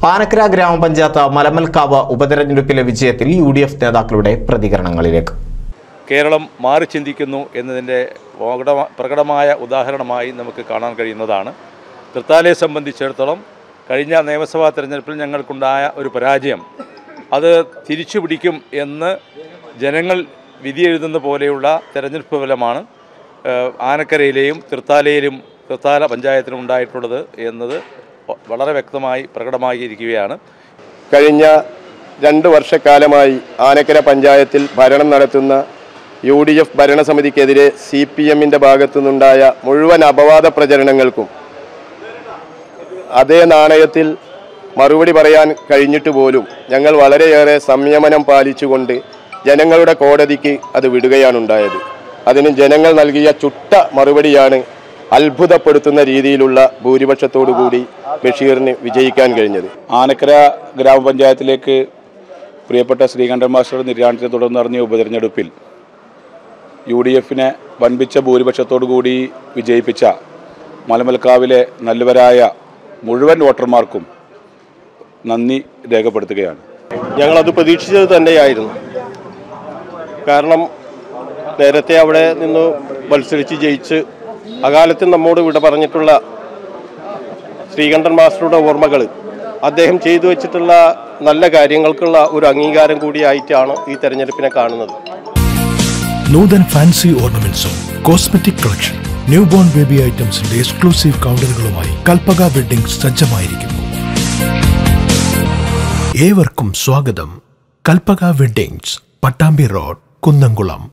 ആനക്കര ഗ്രാമപഞ്ചായത്ത് മലമൽക്കാവ് ഉപതെരഞ്ഞെടുപ്പിലെ വിജയത്തിൽ U D F നേതാക്കളുടെ പ്രതികരണങ്ങളിലേക്ക് കേരളം മാറി ചിന്തിക്കുന്നു എന്നതിൻ്റെ പ്രകടമ- പ്രകടമായ ഉദാഹരണമായി നമുക്ക് കാണാൻ കഴിയുന്നതാണ് തൃത്താലയെ സംബന്ധിച്ചിടത്തോളം കഴിഞ്ഞ നിയമസഭാ തെരഞ്ഞെടുപ്പിൽ ഞങ്ങൾക്കുണ്ടായ ഒരു പരാജയം അത് തിരിച്ചു പിടിക്കും എന്ന് ജനങ്ങൾ വിധിയെഴുതുന്ന പോലെയുള്ള തെരഞ്ഞെടുപ്പ് ഫലമാണ് ഏഹ്, ആനക്കരയിലെയും തൃത്താലയിലും തൃത്താല പഞ്ചായത്തിലും ഉണ്ടായിട്ടുള്ളത് എന്നത് വ- വളരെ വ്യക്തമായി പ്രകടമായിരിക്കുകയാണ് കഴിഞ്ഞ രണ്ട് വർഷക്കാലമായി ആനക്കര പഞ്ചായത്തിൽ ഭരണം നടത്തുന്ന യു ഡി എഫ് ഭരണസമിതിക്കെതിരെ സി പി എമ്മിൻ്റെ ഭാഗത്തു നിന്നുണ്ടായ മുഴുവൻ അപവാദ പ്രചരണങ്ങൾക്കും അതേ നാണയത്തിൽ മറുപടി പറയാൻ കഴിഞ്ഞിട്ട് പോലും ഞങ്ങൾ വളരെയേറെ സംയമനം പാലിച്ചുകൊണ്ട് ജനങ്ങളുടെ കോടതിക്ക് അത് വിടുകയാണുണ്ടായത് അതിന് ജനങ്ങൾ നൽകിയ ചുട്ട മറുപടിയാണ് അത്ഭുതപ്പെടുത്തുന്ന രീതിയിലുള്ള ഭൂരിപക്ഷത്തോടുകൂടി ബഷീറിന് വിജയിക്കാൻ കഴിഞ്ഞത് ആനക്കര ഗ്രാമപഞ്ചായത്തിലേക്ക് പ്രിയപ്പെട്ട ശ്രീകണ്ഠൻ മാസ്റ്റർ നിര്യാണത്തെ തുടർന്ന് നടന്ന ഉപതെരഞ്ഞെടുപ്പിൽ യു ഡി എഫിനെ വൻപിച്ച ഭൂരിപക്ഷത്തോടു കൂടി വിജയിപ്പിച്ച മലമൽക്കാവിലെ നല്ലവരായ മുഴുവൻ വോട്ടർമാർക്കും നന്ദി രേഖപ്പെടുത്തുകയാണ് ഞങ്ങളത് പ്രതീക്ഷിച്ചത് തന്നെയായിരുന്നു കാരണം നേരത്തെ അവിടെ നിന്ന് മത്സരിച്ച് ജയിച്ച് അകാലത്ത് നമ്മോട് വിട പറഞ്ഞിട്ടുള്ള ശ്രീകണ്ഠൻ മാസ്റ്ററുടെ ഓർമ്മകൾ അദ്ദേഹം ചെയ്തു വെച്ചിട്ടുള്ള നല്ല കാര്യങ്ങൾക്കുള്ള ഒരു അംഗീകാരം കൂടിയായിട്ടാണ് ഈ തെരഞ്ഞെടുപ്പിനെ കാണുന്നത് നൂതൻ ഫാൻസി ഓർണമെന്റ്സും cosmetic collection new born baby ഐറ്റംസിന്റെ എക്സ്ക്ലൂസീവ് കൗണ്ടറുകളുമായി കൽപ്പക വെഡിംഗ് സജ്ജമായിരിക്കുന്നു ഏവർക്കും സ്വാഗതം കൽപ്പക വെഡിങ്സ് പട്ടാമ്പി റോഡ് കുന്നംകുളം